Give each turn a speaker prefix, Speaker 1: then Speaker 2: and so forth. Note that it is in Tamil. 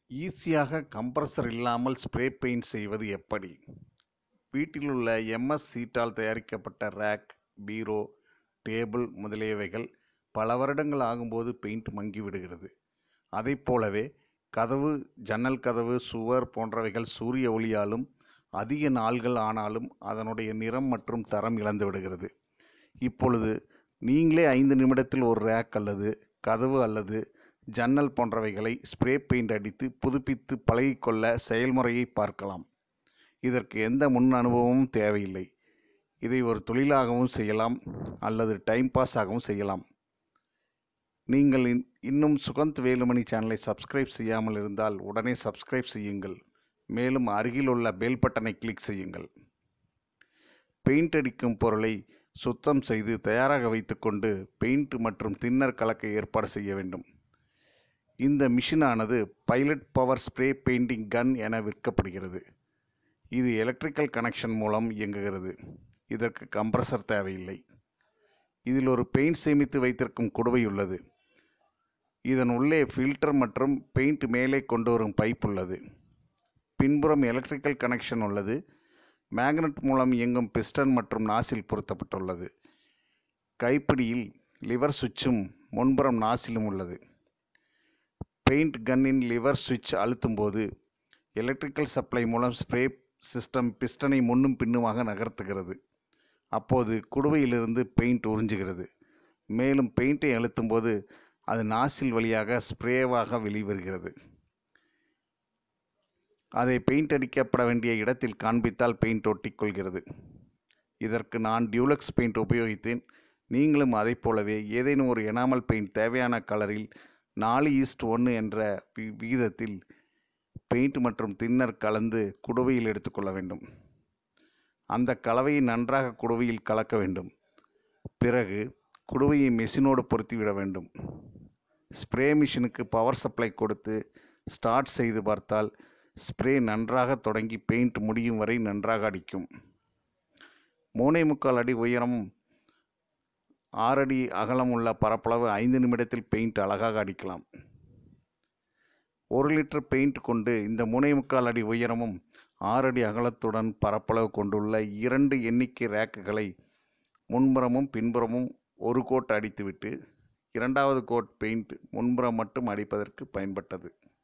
Speaker 1: ஈஸியாக கம்ப்ரசர் இல்லாமல் ஸ்ப்ரே பெயிண்ட் செய்வது எப்படி வீட்டிலுள்ள எம்எஸ் சீட்டால் தயாரிக்கப்பட்ட ரேக் பீரோ டேபிள் முதலியவைகள் பல வருடங்கள் ஆகும்போது பெயிண்ட் மங்கி விடுகிறது அதைப் போலவே கதவு ஜன்னல் கதவு சுவர் போன்றவைகள் சூரிய ஒளியாலும் அதிக நாள்கள் ஆனாலும் அதனுடைய நிறம் மற்றும் தரம் இழந்து விடுகிறது இப்பொழுது நீங்களே ஐந்து நிமிடத்தில் ஒரு ரேக் அல்லது கதவு அல்லது ஜன்னல் போன்றவைகளை ஸ்ப்ரே பெயிண்ட் அடித்து புதுப்பித்து பழகிக்கொள்ள செயல்முறையை பார்க்கலாம் இதற்கு எந்த முன் அனுபவமும் தேவையில்லை இதை ஒரு தொழிலாகவும் செய்யலாம் அல்லது டைம் பாஸாகவும் செய்யலாம் நீங்கள் இன்- இன்னும் சுகந்த் வேலுமணி சேனலை சப்ஸ்கிரைப் செய்யாமல் இருந்தால் உடனே சப்ஸ்கிரைப் செய்யுங்கள் மேலும் அருகில் உள்ள பெல் பட்டனை கிளிக் செய்யுங்கள் பெயிண்ட் அடிக்கும் பொருளை சுத்தம் செய்து தயாராக வைத்துக்கொண்டு பெயிண்ட் மற்றும் தின்னர் கலக்க ஏற்பாடு செய்ய வேண்டும் இந்த மிஷினானது pilot power spray painting gun என விற்கப்படுகிறது இது எலக்ட்ரிக்கல் கனெக்ஷன் மூலம் இயங்குகிறது இதற்கு கம்ப்ரசர் தேவையில்லை இதில் ஒரு பெயிண்ட் சேமித்து வைத்திருக்கும் குடுவை உள்ளது இதன் உள்ளே ஃபில்டர் மற்றும் பெயிண்ட் மேலே கொண்டு வரும் பைப் உள்ளது பின்புறம் எலக்ட்ரிக்கல் கனெக்ஷன் உள்ளது மேக்னெட் மூலம் இயங்கும் பிஸ்டன் மற்றும் நாசில் பொருத்தப்பட்டுள்ளது கைப்பிடியில் லிவர் சுவிட்சும் முன்புறம் நாசிலும் உள்ளது பெயிண்ட் கன்னின் லிவர் சுவிட்ச் அழுத்தும் போது எலக்ட்ரிக்கல் சப்ளை மூலம் ஸ்ப்ரே சிஸ்டம் பிஸ்டனை முன்னும் பின்னுமாக நகர்த்துகிறது அப்போது குடுவையிலிருந்து பெயிண்ட் உறிஞ்சுகிறது மேலும் பெயிண்டை அழுத்தும் போது அது நாசில் வழியாக ஸ்ப்ரேவாக வெளிவருகிறது அதை பெயிண்ட் அடிக்கப்பட வேண்டிய இடத்தில் காண்பித்தால் பெயிண்ட் ஒட்டிக்கொள்கிறது இதற்கு நான் டியூலக்ஸ் பெயிண்ட் உபயோகித்தேன் நீங்களும் அதைப் போலவே ஏதேனும் ஒரு எனாமல் பெயிண்ட் தேவையான கலரில் நாலு ஈஸ்ட் ஒன்று என்ற வி- விகிதத்தில் பெயிண்ட் மற்றும் தின்னர் கலந்து குடுவையில் எடுத்துக்கொள்ள வேண்டும் அந்த கலவையை நன்றாக குடுவையில் கலக்க வேண்டும் பிறகு குடுவையை மெஷினோடு பொருத்திவிட வேண்டும் ஸ்ப்ரே மிஷினுக்கு பவர் சப்ளை கொடுத்து ஸ்டார்ட் செய்து பார்த்தால் ஸ்ப்ரே நன்றாக தொடங்கி பெயிண்ட் முடியும் வரை நன்றாக அடிக்கும் மூணே முக்கால் அடி உயரம் ஆறு அடி அகலம் உள்ள பரப்பளவு ஐந்து நிமிடத்தில் பெயிண்ட் அழகாக அடிக்கலாம் ஒரு லிட்டர் பெயிண்ட் கொண்டு இந்த மூணே முக்கால் அடி உயரமும் ஆறு அடி அகலத்துடன் பரப்பளவு கொண்டுள்ள இரண்டு எண்ணிக்கை ரேக்குகளை முன்புறமும் பின்புறமும் ஒரு கோட் அடித்துவிட்டு இரண்டாவது கோட் பெயிண்ட் முன்புறம் மட்டும் அடிப்பதற்கு பயன்பட்டது